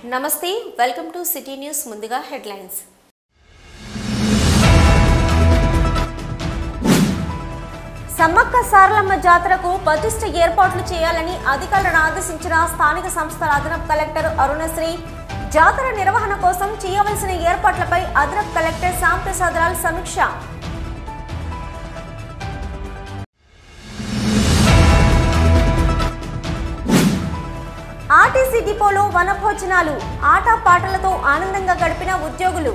నమస్తే welcome to city news ముందుగా headlines Sammakka Saralamma జాతరకు పటిష్ట ఏర్పాట్లు చేయాలని అధికారులను ఆదేశించిన స్థానిక సంస్థల అదనపు కలెక్టర్ అరుణశ్రీ జాతర నిర్వహణ కోసం చేయవలసిన ఏర్పాట్లపై అదనపు కలెక్టర్ శ్యాంప్రసాద్ లాల్ సమీక్ష ఆర్టీసీ డిపోలో వనభోజనాలు ఆటపాటలతో ఆనందంగా గడిపిన ఉద్యోగులు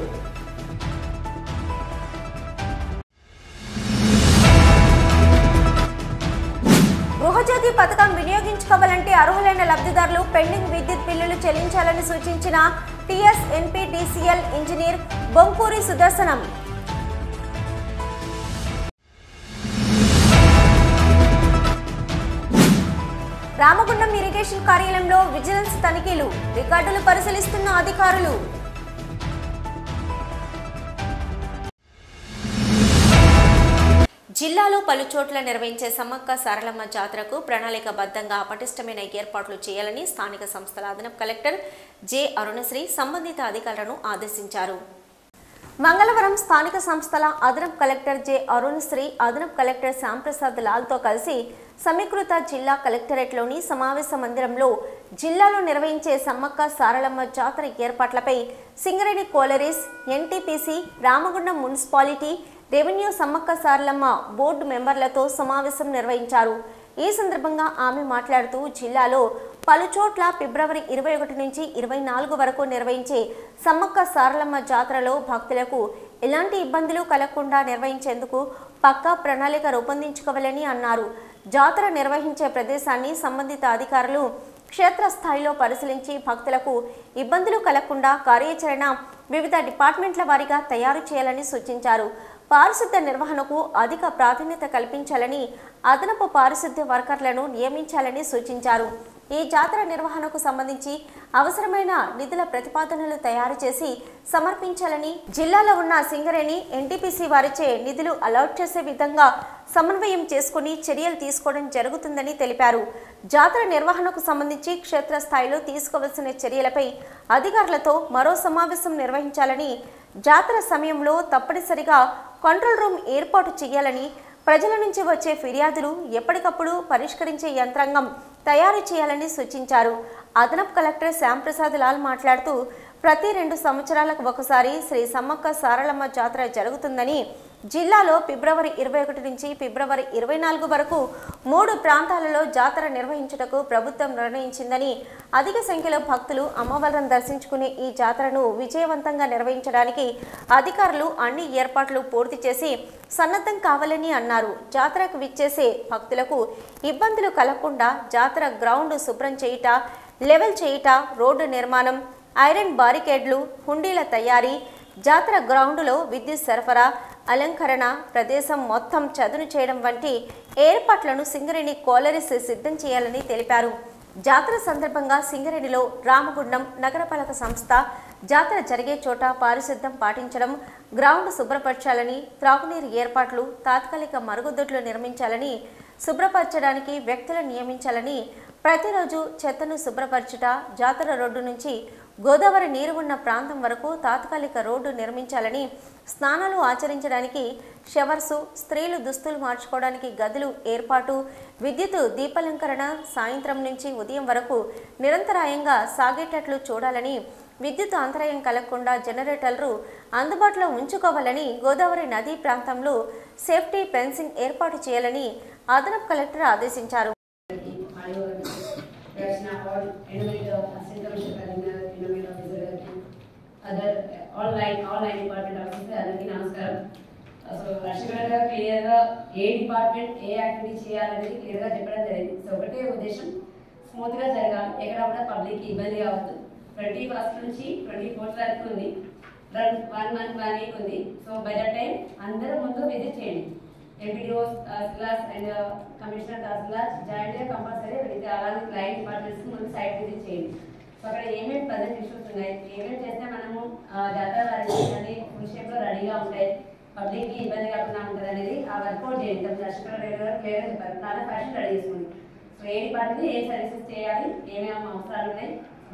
గృహజ్యోతి పథకం వినియోగించుకోవాలంటే అర్హులైన లబ్ధిదారులు పెండింగ్ విద్యుత్ బిల్లులు చెల్లించాలని సూచించిన TS NPTCL engineer Bonkuri Sudarshanam Ramagundam irrigation కార్యాలయంలో విజిలెన్స్ తనిఖీలు రికార్డులు పరిశీలిస్తున్న అధికారులు జిల్లాలో పలు చోట్ల నిర్వహించే సమ్మక్క సారలమ్మ జాతరకు ప్రణాళికబద్ధంగా పటిష్టమైన ఏర్పాట్లు చేయాలని స్థానిక సంస్థల అదనపు కలెక్టర్ జె అరుణశ్రీ సంబంధిత అధికారులను ఆదేశించారు మంగళవారం స్థానిక సంస్థల అదనపు కలెక్టర్ జె అరుణశ్రీ అదనపు కలెక్టర్ శ్యాంప్రసాద్ లాల్తో కలిసి సమీకృత జిల్లా కలెక్టరేట్లోని సమావేశ మందిరంలో జిల్లాలో నిర్వహించే సమ్మక్క సారలమ్మ జాతర ఏర్పాట్లపై Singareni collieries NTPC Ramagundam municipality revenue Sammakka Saralamma board మెంబర్లతో సమావేశం నిర్వహించారు ఈ సందర్భంగా ఆమె మాట్లాడుతూ జిల్లాలో పలు చోట్ల ఫిబ్రవరి ఇరవై ఒకటి నుంచి ఇరవై నాలుగు వరకు నిర్వహించే సమ్మక్క సారలమ్మ జాతరలో భక్తులకు ఎలాంటి ఇబ్బందులు కలగకుండా నిర్వహించేందుకు పక్కా ప్రణాళిక రూపొందించుకోవాలని అన్నారు జాతర నిర్వహించే ప్రదేశాన్ని సంబంధిత అధికారులు క్షేత్రస్థాయిలో పరిశీలించి భక్తులకు ఇబ్బందులు కలగకుండా కార్యాచరణ వివిధ డిపార్ట్మెంట్ల వారీగా తయారు చేయాలని సూచించారు పారిశుద్ధ్య నిర్వహణకు అధిక ప్రాధాన్యత కల్పించాలని అదనపు పారిశుద్ధ్య వర్కర్లను నియమించాలని సూచించారు ఈ జాతర నిర్వహణకు సంబంధించి అవసరమైన నిధుల ప్రతిపాదనలు తయారు చేసి సమర్పించాలని జిల్లాలో ఉన్న సింగరేణి ఎన్టీపీసీ వారిచే నిధులు అలాట్ చేసే విధంగా సమన్వయం చేసుకుని చర్యలు తీసుకోవడం జరుగుతుందని తెలిపారు జాతర నిర్వహణకు సంబంధించి క్షేత్రస్థాయిలో తీసుకోవాల్సిన చర్యలపై అధికారులతో మరో సమావేశం నిర్వహించాలని జాతర సమయంలో తప్పనిసరిగా కంట్రోల్ రూమ్ ఏర్పాటు చేయాలని ప్రజల నుంచి వచ్చే ఫిర్యాదులు ఎప్పటికప్పుడు పరిష్కరించే యంత్రాంగం తయారు చేయాలని సూచించారు అదనపు కలెక్టర్ శ్యాంప్రసాద్ లాల్ మాట్లాడుతూ ప్రతి రెండు సంవత్సరాలకు ఒకసారి శ్రీ సమ్మక్క సారలమ్మ జాతర జరుగుతుందని జిల్లాలో ఫిబ్రవరి ఇరవై ఒకటి నుంచి ఫిబ్రవరి ఇరవై నాలుగు వరకు మూడు ప్రాంతాలలో జాతర నిర్వహించుటకు ప్రభుత్వం నిర్ణయించిందని అధిక సంఖ్యలో భక్తులు అమ్మవారిని దర్శించుకునే ఈ జాతరను విజయవంతంగా నిర్వహించడానికి అధికారులు అన్ని ఏర్పాట్లు పూర్తి చేసి సన్నద్ధం కావాలని అన్నారు జాతరకు విచ్చేసే భక్తులకు ఇబ్బందులు కలగకుండా జాతర గ్రౌండ్ శుభ్రం చేయుట లెవెల్ చేయుట రోడ్డు నిర్మాణం ఐరన్ బారికేడ్లు హుండీల తయారీ జాతర గ్రౌండ్లో విద్యుత్ సరఫరా అలంకరణ ప్రదేశం మొత్తం చదును చేయడం వంటి ఏర్పాట్లను సింగరేణి కోలరీస్ సిద్ధం చేయాలని తెలిపారు జాతర సందర్భంగా సింగరేణిలో రామగుండం నగరపాలక సంస్థ జాతర జరిగే చోట పారిశుద్ధ్యం పాటించడం గ్రౌండ్ శుభ్రపరచాలని త్రాగునీరు ఏర్పాట్లు తాత్కాలిక మరుగుదొడ్లు నిర్మించాలని శుభ్రపరచడానికి వ్యక్తులను నియమించాలని ప్రతిరోజు చెత్తను శుభ్రపరచుట జాతర రోడ్డు నుంచి గోదావరి నీరు ఉన్న ప్రాంతం వరకు తాత్కాలిక రోడ్డు నిర్మించాలని స్నానాలు ఆచరించడానికి షవర్సు స్త్రీలు దుస్తులు మార్చుకోవడానికి గదులు ఏర్పాటు విద్యుత్ దీపాలంకరణ సాయంత్రం నుంచి ఉదయం వరకు నిరంతరాయంగా సాగేటట్లు చూడాలని విద్యుత్ అంతరాయం కలగకుండా జనరేటర్లు అందుబాటులో ఉంచుకోవాలని గోదావరి నదీ ప్రాంతంలో సేఫ్టీ ఫెన్సింగ్ ఏర్పాటు చేయాలని అదనపు కలెక్టర్ ఆదేశించారు మరియు రచన ఆల్ ఎనిమిది అసిస్టెంట్ కమిషనర్ గారు ఎనిమిది ఆఫీసర్ గారికి other all line all line department officer అందరికీ నమస్కారం సో రక్షణ గారు క్లియర్ గా ఏ డిపార్ట్మెంట్ ఏ యాక్టివిటీ చేయాలనేది క్లియర్ గా చెప్పడం జరిగింది సో ఒకటే ఉద్దేశం స్మూత్ గా జరగాలి ఎక్కడ కూడా పబ్లిక్ ఇబ్బంది కావద్దు ట్వంటీ ఫస్ట్ నుంచి ట్వంటీ ఫోర్త్ వరకు ఉంది వన్ మంత్ వన్ వీక్ ఉంది సో బై ద టైం అందరూ ముందు విజిట్ చేయండి MPDOs tahsildars and commissioner tahsildar joint గా కంపల్సరీ వెళితే అలాగే క్లయింట్ డిపార్ట్మెంట్స్ ముందు సైట్ విజిట్ చేయండి సో అక్కడ ఏమేమి ప్రజెంట్ ఇష్యూస్ ఉన్నాయి ఏమేమి చేస్తే మనము ఆ, జాతర అన్ని ఫుల్ షేప్ లో రెడీగా ఉంటాయి పబ్లిక్ కి ఇబ్బంది కాకుండా ఉంటుంది అనేది ఆ వర్కౌట్ చేయండి దర్శకులు క్లియర్ క్లియర్ చెప్పారు చాలా ఫ్యాషన్ రెడీ చేసుకోండి సో ఏ డిపార్ట్మెంట్ ఏ సర్వీసెస్ చేయాలి ఏమేమి అవసరాలు ఉన్నాయి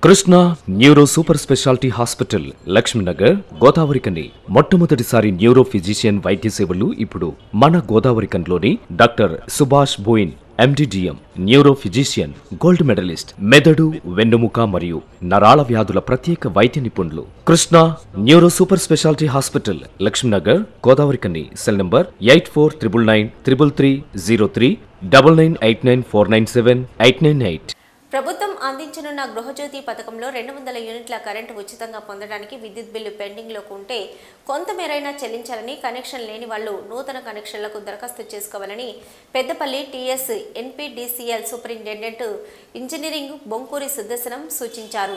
Krishna neuro super speciality hospital Lakshminagar Godavarikhani మొట్టమొదటిసారి న్యూరో ఫిజిషియన్ వైద్య సేవలు ఇప్పుడు మన గోదావరికన్లోని doctor Subhash Boin MD DM neuro physician gold medalist మెదడు వెన్నుముక మరియు నరాల వ్యాధుల ప్రత్యేక వైద్య నిపుణులు Krishna neuro super speciality hospital Lakshminagar Godavarikhani cell number eight four triple nine triple three zero three double nine eight nine four nine seven eight nine eight ప్రభుత్వం అందించనున్న గృహజ్యోతి పథకంలో రెండు వందల యూనిట్ల కరెంటు ఉచితంగా పొందడానికి విద్యుత్ బిల్లు పెండింగ్లో ఉంటే కొంతమేరైనా చెల్లించాలని కనెక్షన్ లేని వాళ్ళు నూతన కనెక్షన్లకు దరఖాస్తు చేసుకోవాలని Peddapalli TS NPDCL superintendent engineering Bonkuri Sudarshanam సూచించారు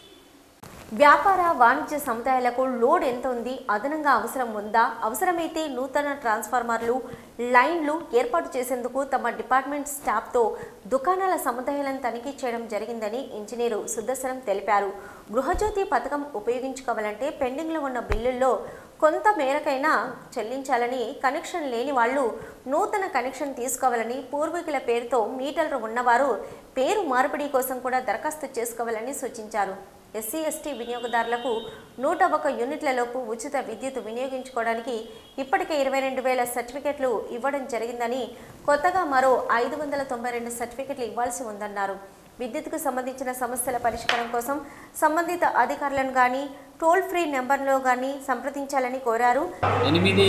వ్యాపార వాణిజ్య సముదాయాలకు లోడ్ ఎంత ఉంది అదనంగా అవసరం ఉందా అవసరమైతే నూతన ట్రాన్స్ఫార్మర్లు లైన్లు ఏర్పాటు చేసేందుకు తమ డిపార్ట్మెంట్ స్టాఫ్తో దుకాణాల సముదాయాలను తనిఖీ చేయడం జరిగిందని ఇంజనీరు సుదర్శనం తెలిపారు గృహజ్యోతి పథకం ఉపయోగించుకోవాలంటే పెండింగ్లో ఉన్న బిల్లుల్లో కొంత మేరకైనా చెల్లించాలని కనెక్షన్ లేని వాళ్ళు నూతన కనెక్షన్ తీసుకోవాలని పూర్వీకుల పేరుతో మీటర్లు ఉన్నవారు పేరు మార్పిడి కోసం కూడా దరఖాస్తు చేసుకోవాలని సూచించారు ఎస్సీ ఎస్టీ వినియోగదారులకు నూట ఒక యూనిట్లలోపు ఉచిత విద్యుత్ వినియోగించుకోవడానికి ఇప్పటికే ఇరవై రెండు వేల సర్టిఫికెట్లు ఇవ్వడం జరిగిందని కొత్తగా మరో ఐదు వందల తొంభై రెండు సర్టిఫికెట్లు ఇవ్వాల్సి ఉందన్నారు విద్యుత్కు సంబంధించిన సమస్యల పరిష్కారం కోసం సంబంధిత అధికారులను కానీ టోల్ ఫ్రీ నెంబర్లో కానీ సంప్రదించాలని కోరారు ఎనిమిది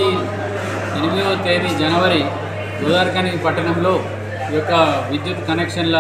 ఎనిమిదవ తేదీ జనవరి గోదావరికని పట్టణంలో ఈ యొక్క విద్యుత్ కనెక్షన్ల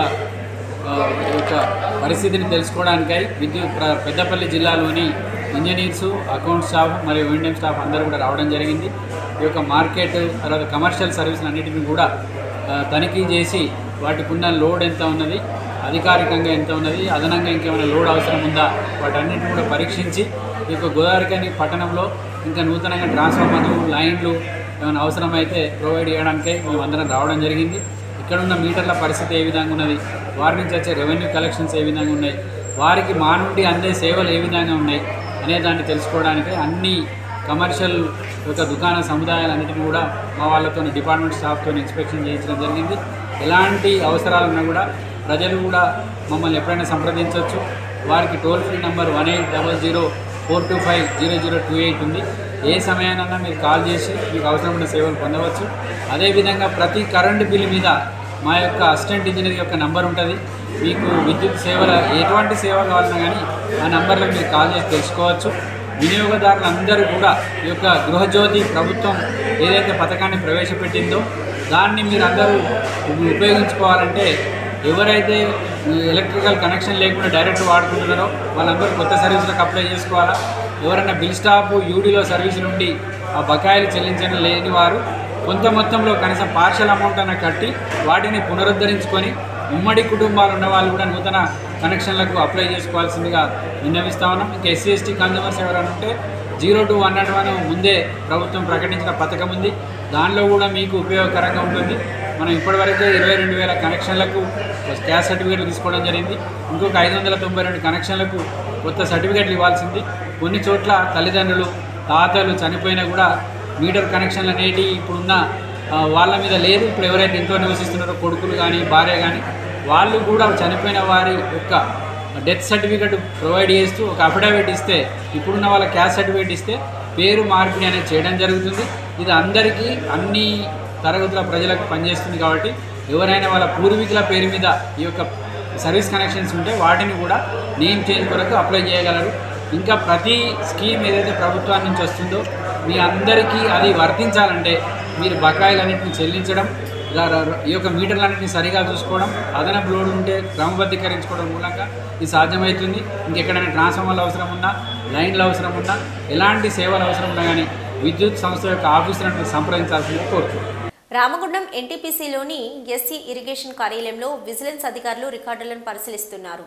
ఆ, ఈ యొక్క పరిస్థితిని తెలుసుకోవడానికై విద్యుత్ ప్ర- పెద్దపల్లి జిల్లాలోని ఇంజనీర్సు అకౌంట్ స్టాఫ్ మరియు ఓఎండిఎం స్టాఫ్ అందరూ కూడా రావడం జరిగింది ఈ యొక్క మార్కెట్ తర్వాత కమర్షియల్ సర్వీసులు అన్నిటిని కూడా ఆ, తనిఖీ చేసి వాటికి ఉన్న లోడ్ ఎంత ఉన్నది అధికారికంగా ఎంత ఉన్నది అదనంగా ఇంకేమైనా లోడ్ అవసరం ఉందా వాటన్నిటిని కూడా పరీక్షించి ఈ యొక్క గోదావరికని పట్టణంలో ఇంకా నూతనంగా ట్రాన్స్ఫార్మర్లు లైన్లు ఏమైనా అవసరమైతే ప్రొవైడ్ చేయడానికై మేము అందరం రావడం జరిగింది ఇక్కడ ఉన్న మీటర్ల పరిస్థితి ఏ విధంగా ఉన్నది వారి నుంచి వచ్చే రెవెన్యూ కలెక్షన్స్ ఏ విధంగా ఉన్నాయి వారికి మా నుండి అందే సేవలు ఏ విధంగా ఉన్నాయి అనే దాన్ని తెలుసుకోవడానికి అన్ని కమర్షియల్ యొక్క దుకాణ సముదాయాలన్నిటిని కూడా మా వాళ్ళతో డిపార్ట్మెంట్ స్టాఫ్తో ఇన్స్పెక్షన్ చేయించడం జరిగింది ఎలాంటి అవసరాలున్నా కూడా ప్రజలు కూడా మమ్మల్ని ఎప్పుడైనా సంప్రదించవచ్చు వారికి toll free number one eight double zero four two five zero zero two eight ఉంది ఏ సమయానన్నా మీరు కాల్ చేసి మీకు అవసరమైన సేవలు పొందవచ్చు అదేవిధంగా ప్రతి కరెంటు బిల్లు మీద మా యొక్క అసిస్టెంట్ ఇంజనీర్ యొక్క నంబర్ ఉంటుంది మీకు విద్యుత్ సేవల ఎటువంటి సేవ కావాలన్నా కానీ ఆ నంబర్లో మీరు కాల్ చేసి తెలుసుకోవచ్చు వినియోగదారులందరూ కూడా ఈ యొక్క గృహజ్యోతి ప్రభుత్వం ఏదైతే పథకాన్ని ప్రవేశపెట్టిందో దాన్ని మీరు అందరూ ఉపయోగించుకోవాలంటే ఎవరైతే ఈ ఎలక్ట్రికల్ కనెక్షన్ లేకుండా డైరెక్ట్ వాడుకుంటున్నారో వాళ్ళందరూ కొత్త సర్వీసులకు అప్లై చేసుకోవాలా ఎవరైనా బిల్ స్టాప్ యూడీలో సర్వీస్ నుండి ఆ బకాయిలు చెల్లించడం లేని వారు కొంత మొత్తంలో కనీసం పార్షల్ అమౌంట్ అన్న కట్టి వాటిని పునరుద్ధరించుకొని ఉమ్మడి కుటుంబాలు ఉన్న వాళ్ళు కూడా నూతన కనెక్షన్లకు అప్లై చేసుకోవాల్సిందిగా విన్నవిస్తా ఉన్నాం ఇంకా ఎస్సీ ఎస్టీ కన్జ్యూమర్స్ ఎవరైనా ఉంటే zero two one nought one ముందే ప్రభుత్వం ప్రకటించిన పథకం ఉంది దానిలో కూడా మీకు ఉపయోగకరంగా ఉంటుంది మనం ఇప్పటివరకే ఇరవై రెండు వేల కనెక్షన్లకు క్యాష్ సర్టిఫికేట్లు తీసుకోవడం జరిగింది ఇంకొక ఐదు వందల తొంభై రెండు కనెక్షన్లకు కొత్త సర్టిఫికేట్లు ఇవ్వాల్సింది కొన్ని చోట్ల తల్లిదండ్రులు తాతలు చనిపోయినా కూడా మీటర్ కనెక్షన్లు అనేవి ఇప్పుడున్న ఆ, వాళ్ళ మీద లేదు ఇప్పుడు ఎవరైతే ఇంట్లో నివసిస్తున్నారో కొడుకులు కానీ భార్య కానీ వాళ్ళు కూడా చనిపోయిన వారి యొక్క డెత్ సర్టిఫికెట్ ప్రొవైడ్ చేస్తూ ఒక అఫిడవిట్ ఇస్తే ఇప్పుడున్న వాళ్ళ క్యాస్ట్ సర్టిఫికేట్ ఇస్తే పేరు మార్పిడి అనేది చేయడం జరుగుతుంది ఇది అందరికీ అన్ని తరగతుల ప్రజలకు పనిచేస్తుంది కాబట్టి ఎవరైనా వాళ్ళ పూర్వీకుల పేరు మీద ఈ యొక్క సర్వీస్ కనెక్షన్స్ ఉంటే వాటిని కూడా నేమ్ చేంజ్ కొరకు అప్లై చేయగలరు ఇంకా ప్రతి స్కీమ్ ఏదైతే ప్రభుత్వం నుంచి వస్తుందో మీ అందరికీ అది వర్తించాలంటే మీరు బకాయిలన్నింటిని చెల్లించడం ర- ర- ఈ యొక్క మీటర్లన్నింటినీ సరిగా చూసుకోవడం అదనపు లోడ్ ఉంటే క్రమబద్ధీకరించుకోవడం మూలంగా ఇది సాధ్యమవుతుంది ఇంకెక్కడైనా ట్రాన్స్ఫార్మర్లు అవసరం ఉన్నా లైన్లు అవసరం ఉన్నా ఎలాంటి సేవలు అవసరం ఉన్నా కానీ విద్యుత్ సంస్థ యొక్క ఆఫీసులను సంప్రదించాల్సిందిగా కోరుతున్నాను రామగుండం ఎన్టీపీసీలోని ఎస్సీ ఇరిగేషన్ కార్యాలయంలో విజిలెన్స్ అధికారులు రికార్డులను పరిశీలిస్తున్నారు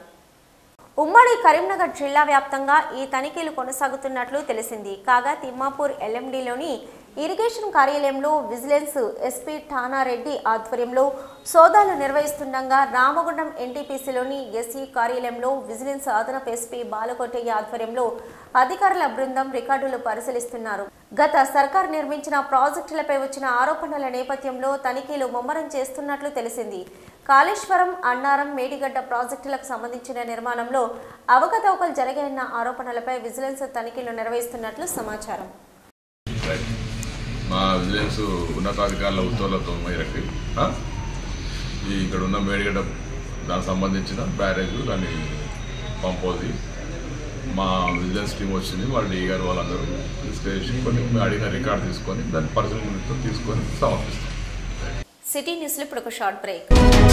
ఉమ్మడి కరీంనగర్ జిల్లా వ్యాప్తంగా ఈ తనిఖీలు కొనసాగుతున్నట్లు తెలిసింది కాగా తిమ్మాపూర్ ఎల్ఎండిలోని ఇరిగేషన్ కార్యాలయంలో విజిలెన్స్ ఎస్పీ ఠానారెడ్డి ఆధ్వర్యంలో సోదాలు నిర్వహిస్తుండగా రామగుండం ఎన్టీపీసీలోని ఎస్ఈ కార్యాలయంలో విజిలెన్స్ అదనపు ఎస్పీ బాలకోటయ్య ఆధ్వర్యంలో అధికారుల బృందం రికార్డులు పరిశీలిస్తున్నారు గత సర్కార్ నిర్మించిన ప్రాజెక్టులపై వచ్చిన ఆరోపణల నేపథ్యంలో తనిఖీలు ముమ్మరం చేస్తున్నట్లు తెలిసింది కాళేశ్వరం అన్నారం మేడిగడ్డ ప్రాజెక్టులకు సంబంధించిన నిర్మాణంలో అవకతవకలు జరిగాయన్న ఆరోపణలపై విజిలెన్స్ తనిఖీలు నిర్వహిస్తున్నట్లు సమాచారం రైట్. మా విజిలెన్స్ ఉన్నతాధికారుల ఉత్తర్వులతో మేరకు ఆ, ఈ ఇక్కడ ఉన్న మేడిగడ్డ దానికి సంబంధించిన బ్యారేజ్ దాన్ని పంపోది మా విజిలెన్స్ టీం వచ్చింది వాళ్ళ డీ గారు వాళ్ళందరూ తీసుకెళ్ళి కొన్ని అడిగిన రికార్డు తీసుకొని దాన్ని పరిశీలన నిమిత్తం తీసుకొని సమర్పిస్తాం సిటీ న్యూస్లో ఇప్పుడు ఒక షార్ట్ బ్రేక్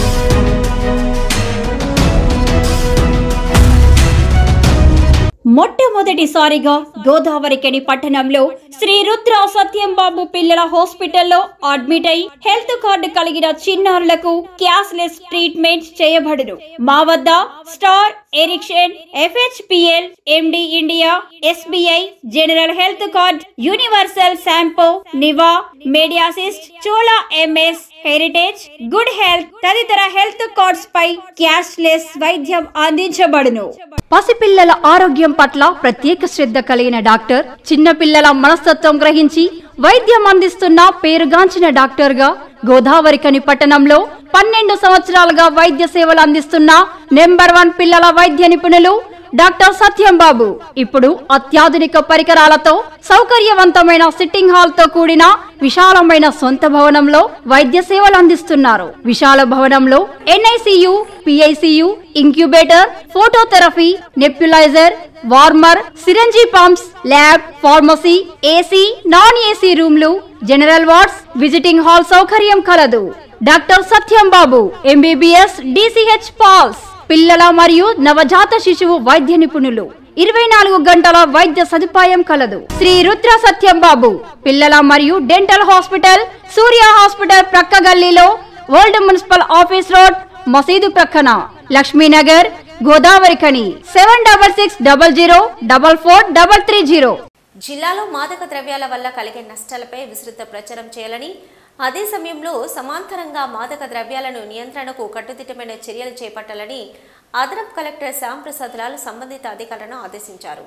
మొట్టమొదటిసారిగా గోదావరికని పట్టణంలో శ్రీ రుద్ర సత్యం బాబు పిల్లల హాస్పిటల్లో అడ్మిట్ అయి హెల్త్ కార్డు కలిగిన చిన్నారులకు క్యాష్లెస్ ట్రీట్మెంట్ చేయబడును మా వద్ద Star Ericson FHPL MD India SBI general health card Universal Sompo Niva Medi Assist Chola MS Heritage good health తదితర హెల్త్ కార్డ్స్ పై క్యాష్లెస్ వైద్యం అందించబడును పసిపిల్లల ఆరోగ్యం పట్ల ప్రత్యేక శ్రద్ధ కలిగిన డాక్టర్ చిన్నపిల్లల మనస్తత్వం గ్రహించి వైద్యం అందిస్తున్న పేరుగాంచిన డాక్టర్ గా గోదావరికని పట్టణంలో పన్నెండు సంవత్సరాలుగా వైద్య సేవలు అందిస్తున్న నెంబర్ వన్ పిల్లల వైద్య నిపుణులు డాక్టర్ సత్యం బాబు ఇప్పుడు అత్యాధునిక పరికరాలతో సౌకర్యవంతమైన సిట్టింగ్ హాల్ తో కూడిన విశాలమైన సొంత భవనంలో వైద్య సేవలు అందిస్తున్నారు విశాల భవనంలో NICU PICU incubator phototherapy nebuliser warmer syringe pumps lab pharmacy AC non AC రూమ్లు జనరల్ వార్డ్స్ విజిటింగ్ హాల్ సౌకర్యం కలదు doctor Satyam Babu MBBS DCH PALS పిల్లల మరియు నవజాత శిశువు వైద్య నిపుణులు ఇరవై నాలుగు గంటల వైద్య సదుపాయం కలదు శ్రీ రుద్ర సత్యం బాబు పిల్లల మరియు డెంటల్ హాస్పిటల్ సూర్య హాస్పిటల్ ప్రక్క గల్లీలో ఓల్డ్ మున్సిపల్ ఆఫీస్ రోడ్ మసీదు ప్రక్కన Lakshminagar Godavarikhani seven double six double zero double four double three zero జిల్లాలో మాదక ద్రవ్యాల వల్ల కలిగే నష్టాలపై విస్తృత ప్రచారం చేయాలని అదే సమయంలో సమాంతరంగా మాదక ద్రవ్యాలను నియంత్రణకు కట్టుదిట్టమైన చర్యలు చేపట్టాలని అదనపు కలెక్టర్ శ్యాంప్రసాద్ లాల్ సంబంధిత అధికారులను ఆదేశించారు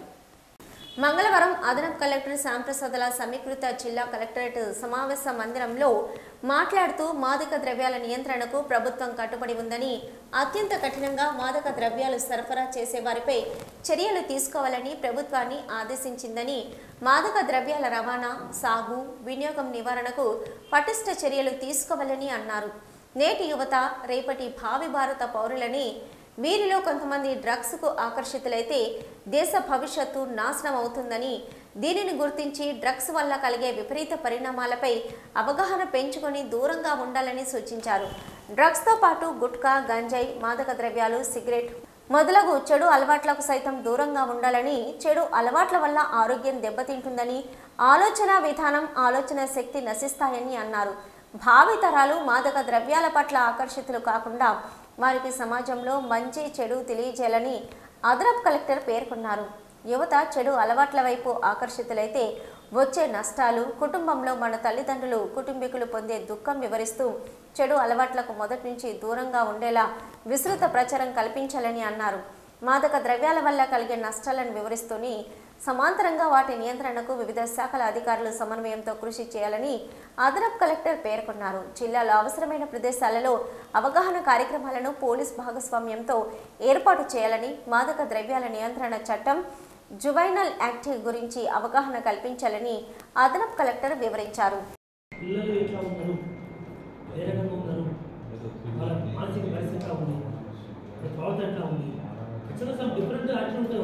మంగళవారం అదనపు కలెక్టర్ శ్యాంప్రసాద్ల సమీకృత జిల్లా కలెక్టరేట్ సమావేశ మందిరంలో మాట్లాడుతూ మాదక ద్రవ్యాల నియంత్రణకు ప్రభుత్వం కట్టుబడి ఉందని అత్యంత కఠినంగా మాదక ద్రవ్యాలు సరఫరా చేసే వారిపై చర్యలు తీసుకోవాలని ప్రభుత్వాన్ని ఆదేశించిందని మాదక ద్రవ్యాల రవాణా సాగు వినియోగం నివారణకు పటిష్ట చర్యలు తీసుకోవాలని అన్నారు నేటి యువత రేపటి భావి భారత పౌరులని వీరిలో కొంతమంది డ్రగ్స్కు ఆకర్షితులైతే దేశ భవిష్యత్తు నాశనం అవుతుందని దీనిని గుర్తించి డ్రగ్స్ వల్ల కలిగే విపరీత పరిణామాలపై అవగాహన పెంచుకొని దూరంగా ఉండాలని సూచించారు డ్రగ్స్తో పాటు గుట్కా గంజాయి మాదక ద్రవ్యాలు సిగరెట్ మొదలగు చెడు అలవాట్లకు సైతం దూరంగా ఉండాలని చెడు అలవాట్ల వల్ల ఆరోగ్యం దెబ్బతింటుందని ఆలోచన విధానం ఆలోచన శక్తి నశిస్తాయని అన్నారు భావి తరాలు మాదక ద్రవ్యాల పట్ల ఆకర్షితులు కాకుండా వారికి సమాజంలో మంచి చెడు తెలియజేయాలని అదనపు కలెక్టర్ పేర్కొన్నారు యువత చెడు అలవాట్ల వైపు ఆకర్షితులైతే వచ్చే నష్టాలు కుటుంబంలో మన తల్లిదండ్రులు కుటుంబీకులు పొందే దుఃఖం వివరిస్తూ చెడు అలవాట్లకు మొదటి నుంచి దూరంగా ఉండేలా విస్తృత ప్రచారం కల్పించాలని అన్నారు మాదక ద్రవ్యాల వల్ల కలిగే నష్టాలను వివరిస్తూని సమాంతరంగా వాటి నియంత్రణకు వివిధ శాఖల అధికారులు సమన్వయంతో కృషి చేయాలని అదనపు కలెక్టర్ పేర్కొన్నారు జిల్లాలో అవసరమైన ప్రదేశాలలో అవగాహన కార్యక్రమాలను పోలీస్ భాగస్వామ్యంతో ఏర్పాటు చేయాలని మాదక ద్రవ్యాల నియంత్రణ చట్టం జువైనల్ యాక్ట్ గురించి అవగాహన కల్పించాలని అదనపు కలెక్టర్ వివరించారు పిల్లలు ఎట్లా ఉన్నారు ఏ రకంగా ఉన్నారు వాళ్ళ మానసిక పరిస్థితి ఎట్లా ఉంది వాళ్ళ ప్రవర్తన ఎట్లా ఉంది ఖచ్చితంగా సమ్ డిఫరెంట్ యాక్షన్ ఉంటుంది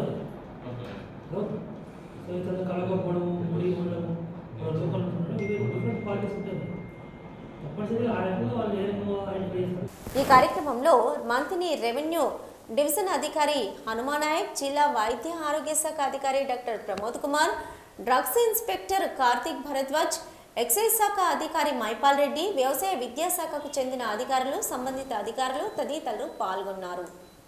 వాళ్ళకి సో ఇతను కలగకపోవడం ముడి ఉండడం వాళ్ళ లోపల ఉండడం ఇవి డిఫరెంట్ క్వాలిటీస్ ఉంటాయి తప్పనిసరిగా ఆ రకంగా వాళ్ళు ఏ రకంగా ఐడెంటిఫై చేస్తారు ఈ కార్యక్రమంలో మంత్రి రెవెన్యూ డివిజన్ అధికారి హనుమానాయక్ జిల్లా వైద్య ఆరోగ్య శాఖ అధికారి doctor Pramod Kumar drugs inspector Karthik Bharadwaj excise శాఖ అధికారి మైపాల్ రెడ్డి వ్యవసాయ విద్యాశాఖకు చెందిన అధికారులు సంబంధిత అధికారులు తదితరులు పాల్గొన్నారు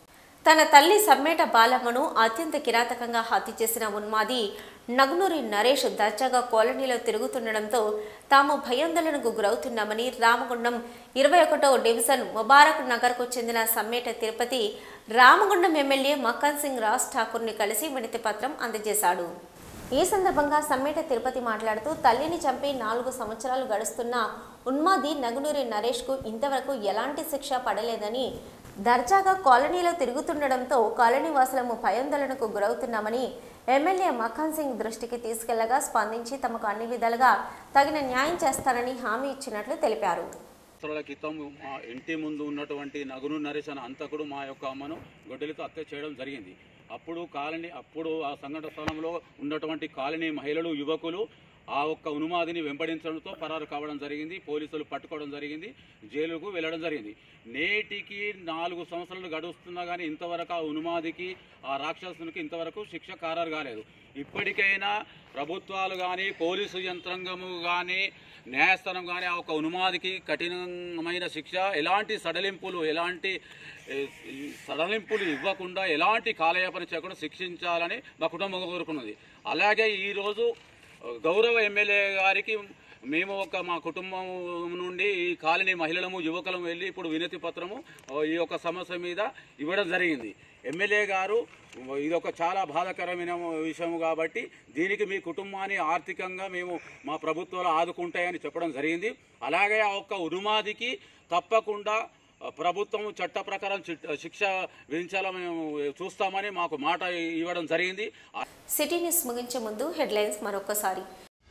తన తల్లి సమ్మేట బాలమ్మను అత్యంత కిరాతకంగా హత్య చేసిన ఉన్మాది నగునూరి నరేష్ దర్జాగా కాలనీలో తిరుగుతుండడంతో తాము భయాందోళనకు గురవుతున్నామని రామగుండం ఇరవై ఒకటో డివిజన్ ముబారక్ నగర్కు చెందిన సమ్మేట తిరుపతి రామగుండం ఎమ్మెల్యే మక్కన్ సింగ్ రాజ్ ఠాకూర్ని కలిసి వినతి పత్రం అందజేశాడు ఈ సందర్భంగా సమ్మేట తిరుపతి మాట్లాడుతూ తల్లిని చంపి నాలుగు సంవత్సరాలు గడుస్తున్న ఉన్మాది నగునూరి నరేష్కు ఇంతవరకు ఎలాంటి శిక్ష పడలేదని దర్జాగా కాలనీలో తిరుగుతుండడంతో కాలనీ వాసులము భయాందోళనకు గురవుతున్నామని ఎమ్మెల్యే మఖాన్ సింగ్ దృష్టికి తీసుకెళ్లగా స్పందించి తమకు అన్ని విధాలుగా తగిన న్యాయం చేస్తారని హామీ ఇచ్చినట్లు తెలిపారు సంవత్సరాల క్రితం మా ఇంటి ముందు ఉన్నటువంటి నగును నరేష్ అనే అంతకుడు మా యొక్క అమ్మను గొడ్డలితో హత్య చేయడం జరిగింది అప్పుడు కాలనీ అప్పుడు ఆ సంఘటన స్థలంలో ఉన్నటువంటి కాలనీ మహిళలు యువకులు ఆ ఒక్క ఉన్మాదిని వెంబడించడంతో పరారు కావడం జరిగింది పోలీసులు పట్టుకోవడం జరిగింది జైలుకు వెళ్ళడం జరిగింది నేటికి నాలుగు సంవత్సరాలు గడుస్తున్నా కానీ ఇంతవరకు ఆ ఉన్మాదికి ఆ రాక్షసునికి ఇంతవరకు శిక్ష ఖారారు కాలేదు ఇప్పటికైనా ప్రభుత్వాలు కానీ పోలీసు యంత్రాంగము కానీ న్యాయస్థానం కానీ ఆ ఒక ఉన్మాదికి కఠినమైన శిక్ష ఎలాంటి సడలింపులు ఎలాంటి ఏ, ఈ సడలింపులు ఇవ్వకుండా ఎలాంటి కాలయాపన చేయకుండా శిక్షించాలని మా కుటుంబం కోరుకున్నది అలాగే ఈరోజు గౌరవ ఎమ్మెల్యే గారికి మేము ఒక మా కుటుంబం నుండి ఈ కాలనీ మహిళలము యువకులము వెళ్ళి ఇప్పుడు వినతి పత్రము ఈ యొక్క సమస్య మీద ఇవ్వడం జరిగింది ఎమ్మెల్యే గారు ఇది ఒక చాలా బాధాకరమైన విషయం కాబట్టి దీనికి మీ కుటుంబాన్ని ఆర్థికంగా మేము మా ప్రభుత్వాలు ఆదుకుంటాయని చెప్పడం జరిగింది అలాగే ఆ ఒక్క ఉరుమాదికి తప్పకుండా ప్రభుత్వం చట్ట ప్రకారం చిట్- శిక్ష విధించాలని మేము చూస్తామని మాకు మాట ఇవ్వడం జరిగింది సిటీ న్యూస్ ముగించే ముందు హెడ్లైన్స్ మరొకసారి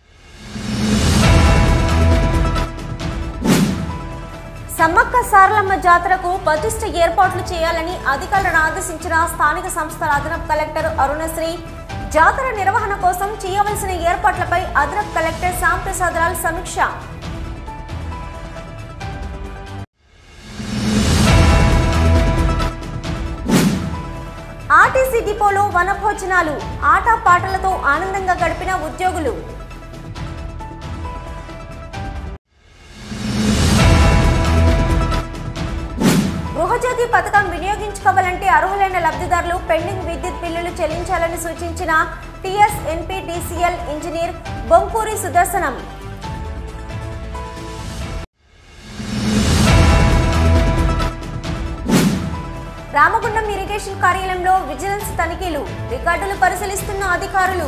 సమ్మక్క సారలమ్మ జాతరకు పటిష్ట ఏర్పాట్లు చేయాలని అధికారులను ఆదేశించిన స్థానిక సంస్థల అదనపు కలెక్టర్ అరుణశ్రీ జాతర నిర్వహణ కోసం చేయవలసిన ఏర్పాట్లపై అదనపు కలెక్టర్ శ్యాంప్రసాద్ రాల్ సమీక్ష ఆర్టీసీ డిపోలో వనభోజనాలు ఆటపాటలతో ఆనందంగా గడిపిన ఉద్యోగులు గృహజ్యోతి పథకం వినియోగించుకోవాలంటే అర్హులైన లబ్ధిదారులు పెండింగ్ విద్యుత్ బిల్లులు చెల్లించాలని సూచించిన TS NPDCL engineer Bonkuri Sudarshanam Ramagundam irrigation కార్యాలయంలో విజిలెన్స్ తనిఖీలు రికార్డులు పరిశీలిస్తున్న అధికారులు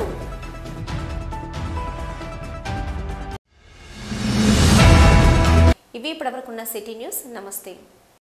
ఇవి ఇప్పటివరకున్న సిటీ న్యూస్ నమస్తే